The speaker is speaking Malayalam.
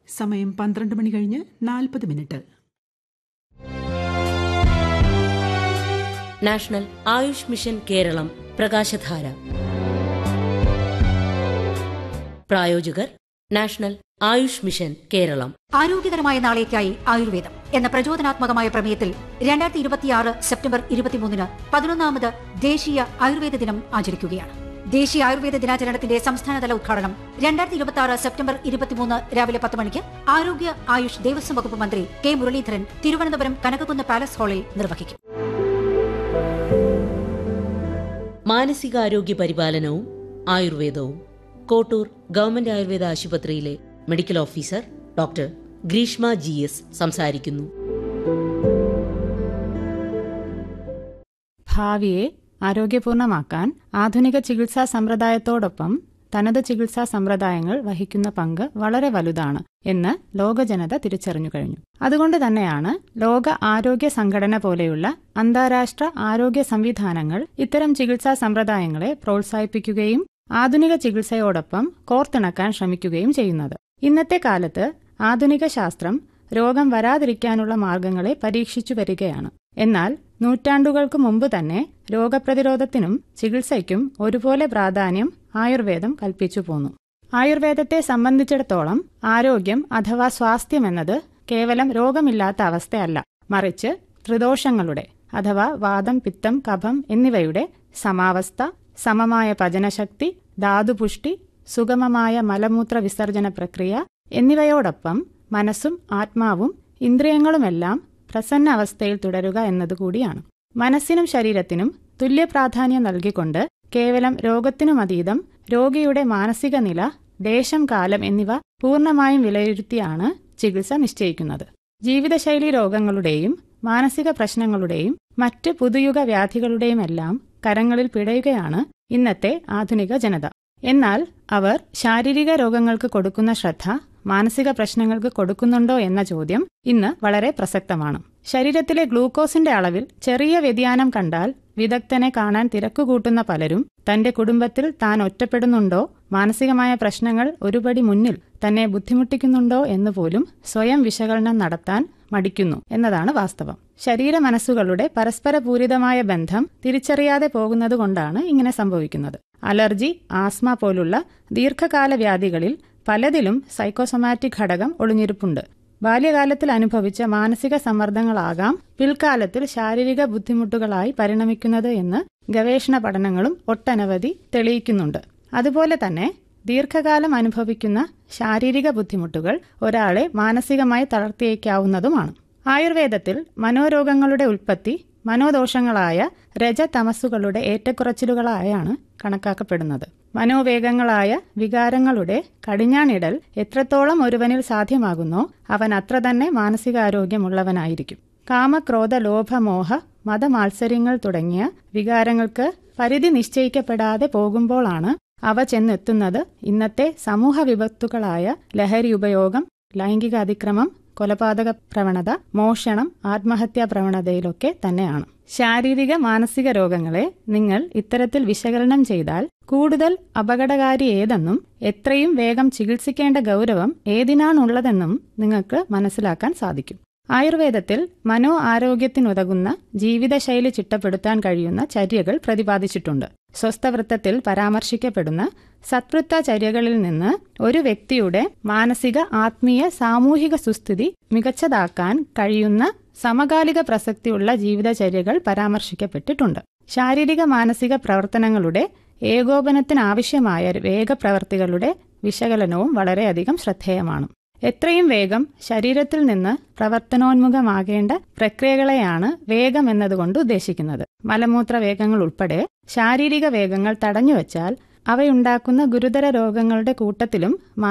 സമയം പന്ത്രണ്ട് മണി കഴിഞ്ഞ് നാൽപ്പത് minute national Ayush mission Keralam പ്രകാശധാര പ്രായോജകർ നാഷണൽ ആയുഷ് മിഷൻ കേരളം ആരോഗ്യകരമായ നാളേക്കായി ആയുർവേദം എന്ന പ്രചോദനാത്മകമായ പ്രമേയത്തിൽ രണ്ടായിരത്തി ഇരുപത്തിയാറ് സെപ്റ്റംബർ ഇരുപത്തിമൂന്നിന് പതിനൊന്നാമത് ദേശീയ ആയുർവേദ ദിനം ആചരിക്കുകയാണ് ദേശീയ ആയുർവേദ ദിനാചരണത്തിന്റെ സംസ്ഥാനതല ഉദ്ഘാടനം രണ്ടായിരത്തി ഇരുപത്തി ആറ് സെപ്റ്റംബർ ഇരുപത്തിമൂന്ന് രാവിലെ പത്ത് മണിക്ക് ആരോഗ്യ ആയുഷ് ദേവസ്വം വകുപ്പ് മന്ത്രി കെ മുരളീധരൻ തിരുവനന്തപുരം കനകക്കുന്ന് പാലസ് ഹാളിൽ നിർവഹിക്കും മാനസികാരോഗ്യ പരിപാലനവും ആയുർവേദവും കോട്ടൂർ ഗവൺമെന്റ് ആയുർവേദ ആശുപത്രിയിലെ medical officer doctor Greeshma G S സംസാരിക്കുന്നു ഭാവിയെ ആരോഗ്യപൂർണമാക്കാൻ ആധുനിക ചികിത്സാ സമ്പ്രദായത്തോടൊപ്പം തനത് ചികിത്സാ സമ്പ്രദായങ്ങൾ വഹിക്കുന്ന പങ്ക് വളരെ വലുതാണ് എന്ന് ലോകജനത തിരിച്ചറിഞ്ഞു കഴിഞ്ഞു അതുകൊണ്ട് തന്നെയാണ് ലോക ആരോഗ്യ സംഘടന പോലെയുള്ള അന്താരാഷ്ട്ര ആരോഗ്യ സംവിധാനങ്ങൾ ഇത്തരം ചികിത്സാ സമ്പ്രദായങ്ങളെ പ്രോത്സാഹിപ്പിക്കുകയും ആധുനിക ചികിത്സയോടൊപ്പം കോർത്തിണക്കാൻ ശ്രമിക്കുകയും ചെയ്യുന്നത് ഇന്നത്തെ കാലത്ത് ആധുനിക ശാസ്ത്രം രോഗം വരാതിരിക്കാനുള്ള മാർഗങ്ങളെ പരീക്ഷിച്ചു വരികയാണ് എന്നാൽ നൂറ്റാണ്ടുകൾക്ക് മുമ്പ് തന്നെ രോഗപ്രതിരോധത്തിനും ചികിത്സയ്ക്കും ഒരുപോലെ പ്രാധാന്യം ആയുർവേദം കൽപ്പിച്ചു പോന്നു ആയുർവേദത്തെ സംബന്ധിച്ചിടത്തോളം ആരോഗ്യം അഥവാ സ്വാസ്ഥ്യം എന്നത് കേവലം രോഗമില്ലാത്ത അവസ്ഥയല്ല മറിച്ച് ത്രിദോഷങ്ങളുടെ അഥവാ വാദം പിത്തം കഫം എന്നിവയുടെ സമാവസ്ഥ സമമായ പചനശക്തി ധാതുപുഷ്ടി സുഗമമായ മലമൂത്ര വിസർജന പ്രക്രിയ എന്നിവയോടൊപ്പം മനസ്സും ആത്മാവും ഇന്ദ്രിയങ്ങളുമെല്ലാം പ്രസന്ന അവസ്ഥയിൽ തുടരുക എന്നതുകൂടിയാണ് മനസ്സിനും ശരീരത്തിനും തുല്യ പ്രാധാന്യം നൽകിക്കൊണ്ട് കേവലം രോഗത്തിനുമതീതം രോഗിയുടെ മാനസിക നില ദേശം കാലം എന്നിവ പൂർണ്ണമായും വിലയിരുത്തിയാണ് ചികിത്സ നിശ്ചയിക്കുന്നത് ജീവിതശൈലി രോഗങ്ങളുടെയും മാനസിക പ്രശ്നങ്ങളുടെയും മറ്റ് പുതുയുഗ വ്യാധികളുടെയുമെല്ലാം കരങ്ങളിൽ പിടയുകയാണ് ഇന്നത്തെ ആധുനിക ജനത എന്നാൽ അവർ ശാരീരിക രോഗങ്ങൾക്ക് കൊടുക്കുന്ന ശ്രദ്ധ മാനസിക പ്രശ്നങ്ങൾക്ക് കൊടുക്കുന്നുണ്ടോ എന്ന ചോദ്യം ഇന്ന് വളരെ പ്രസക്തമാണ് ശരീരത്തിലെ ഗ്ലൂക്കോസിന്റെ അളവിൽ ചെറിയ വ്യതിയാനം കണ്ടാൽ വിദഗ്ധനെ കാണാൻ തിരക്കുകൂട്ടുന്ന പലരും തന്റെ കുടുംബത്തിൽ താൻ ഒറ്റപ്പെടുന്നുണ്ടോ മാനസികമായ പ്രശ്നങ്ങൾ ഒരുപടി മുന്നിൽ തന്നെ ബുദ്ധിമുട്ടിക്കുന്നുണ്ടോ എന്ന് പോലും സ്വയം വിശകലനം നടത്താൻ മടിക്കുന്നു എന്നതാണ് വാസ്തവം ശരീര മനസ്സുകളുടെ പരസ്പര പൂരിതമായ ബന്ധം തിരിച്ചറിയാതെ പോകുന്നതുകൊണ്ടാണ് ഇങ്ങനെ സംഭവിക്കുന്നത് അലർജി ആസ്മ പോലുള്ള ദീർഘകാല വ്യാധികളിൽ പലതിലും സൈക്കോസൊമാറ്റിക് ഘടകം ഒളിഞ്ഞിരിപ്പുണ്ട് ബാല്യകാലത്തിൽ അനുഭവിച്ച മാനസിക സമ്മർദ്ദങ്ങളാകാം പിൽക്കാലത്തിൽ ശാരീരിക ബുദ്ധിമുട്ടുകളായി പരിണമിക്കുന്നത് എന്ന് ഗവേഷണ പഠനങ്ങളും ഒട്ടനവധി തെളിയിക്കുന്നുണ്ട് അതുപോലെ തന്നെ ദീർഘകാലം അനുഭവിക്കുന്ന ശാരീരിക ബുദ്ധിമുട്ടുകൾ ഒരാളെ മാനസികമായി തളർത്തിയേക്കാവുന്നതുമാണ് ആയുർവേദത്തിൽ മനോരോഗങ്ങളുടെ ഉൽപ്പത്തി മനോദോഷങ്ങളായ രജതമസ്സുകളുടെ ഏറ്റക്കുറച്ചിലുകളായാണ് കണക്കാക്കപ്പെടുന്നത് മനോവേഗങ്ങളായ വികാരങ്ങളുടെ കടിഞ്ഞാണിടൽ എത്രത്തോളം ഒരുവനിൽ സാധ്യമാകുന്നോ അവൻ അത്ര തന്നെ മാനസികാരോഗ്യമുള്ളവനായിരിക്കും കാമക്രോധ ലോഭമോഹ മതമാത്സര്യങ്ങൾ തുടങ്ങിയ വികാരങ്ങൾക്ക് പരിധി നിശ്ചയിക്കപ്പെടാതെ പോകുമ്പോഴാണ് അവ ചെന്നെത്തുന്നത് ഇന്നത്തെ സമൂഹ വിപത്തുകളായ ലഹരി ഉപയോഗം ലൈംഗിക അതിക്രമം കൊലപാതക പ്രവണത മോഷണം ആത്മഹത്യാ പ്രവണതയിലൊക്കെ തന്നെയാണ് ശാരീരിക മാനസിക രോഗങ്ങളെ നിങ്ങൾ ഇത്തരത്തിൽ വിശകലനം ചെയ്താൽ കൂടുതൽ അപകടകാരി ഏതെന്നും എത്രയും വേഗം ചികിത്സിക്കേണ്ട ഗൗരവം ഏതിനാണുള്ളതെന്നും നിങ്ങൾക്ക് മനസ്സിലാക്കാൻ സാധിക്കും ആയുർവേദത്തിൽ മനോ ആരോഗ്യത്തിനുതകുന്ന ജീവിതശൈലി ചിട്ടപ്പെടുത്താൻ കഴിയുന്ന ചര്യകൾ പ്രതിപാദിച്ചിട്ടുണ്ട് സ്വസ്ഥവൃത്തത്തിൽ പരാമർശിക്കപ്പെടുന്ന സത്വൃത്ത ചര്യകളിൽ നിന്ന് ഒരു വ്യക്തിയുടെ മാനസിക ആത്മീയ സാമൂഹിക സുസ്ഥിതി മികച്ചതാക്കാൻ കഴിയുന്ന സമകാലിക പ്രസക്തിയുള്ള ജീവിതചര്യകൾ പരാമർശിക്കപ്പെട്ടിട്ടുണ്ട് ശാരീരിക മാനസിക പ്രവർത്തനങ്ങളുടെ ഏകോപനത്തിനാവശ്യമായ വേഗപ്രവർത്തികളുടെ വിശകലനവും വളരെയധികം ശ്രദ്ധേയമാണ് എത്രയും വേഗം ശരീരത്തിൽ നിന്ന് പ്രവർത്തനോന്മുഖമാകേണ്ട പ്രക്രിയകളെയാണ് വേഗം എന്നതുകൊണ്ട് ഉദ്ദേശിക്കുന്നത് മലമൂത്ര വേഗങ്ങൾ ഉൾപ്പെടെ ശാരീരിക വേഗങ്ങൾ തടഞ്ഞുവച്ചാൽ അവയുണ്ടാക്കുന്ന ഗുരുതര രോഗങ്ങളുടെ കൂട്ടത്തിലും